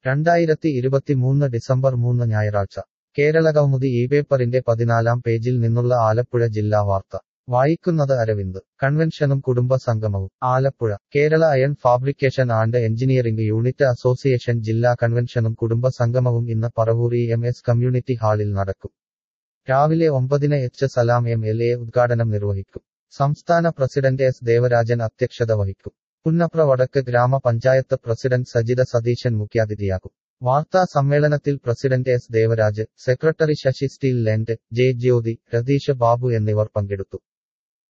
രണ്ടായിരത്തി ഇരുപത്തിമൂന്ന് ഡിസംബർ മൂന്ന് ഞായറാഴ്ച കേരളകൗമുദി ഈ പേപ്പറിന്റെ പതിനാലാം പേജിൽ നിന്നുള്ള ആലപ്പുഴ ജില്ലാ വാർത്ത വായിക്കുന്നത് അരവിന്ദ് കൺവെൻഷനും കുടുംബ സംഗമവും Alappuzha Kerala iron fabrication and engineering unit association ജില്ലാ കൺവെൻഷനും കുടുംബ സംഗമവും ഇന്ന് Paravur E M S community ഹാളിൽ നടക്കും രാവിലെ ഒമ്പതിന് H Salam M L A ഉദ്ഘാടനം നിർവഹിക്കും സംസ്ഥാന പ്രസിഡന്റ് എസ് ദേവരാജൻ അധ്യക്ഷത വഹിക്കും പുന്നപ്ര വടക്ക് ഗ്രാമപഞ്ചായത്ത് പ്രസിഡന്റ് സജിത സതീശൻ മുഖ്യാതിഥിയാകും വാർത്താ സമ്മേളനത്തിൽ president S Devaraj secretary Sasi steel land J Jyothi Ratheesh Babu എന്നിവർ പങ്കെടുത്തു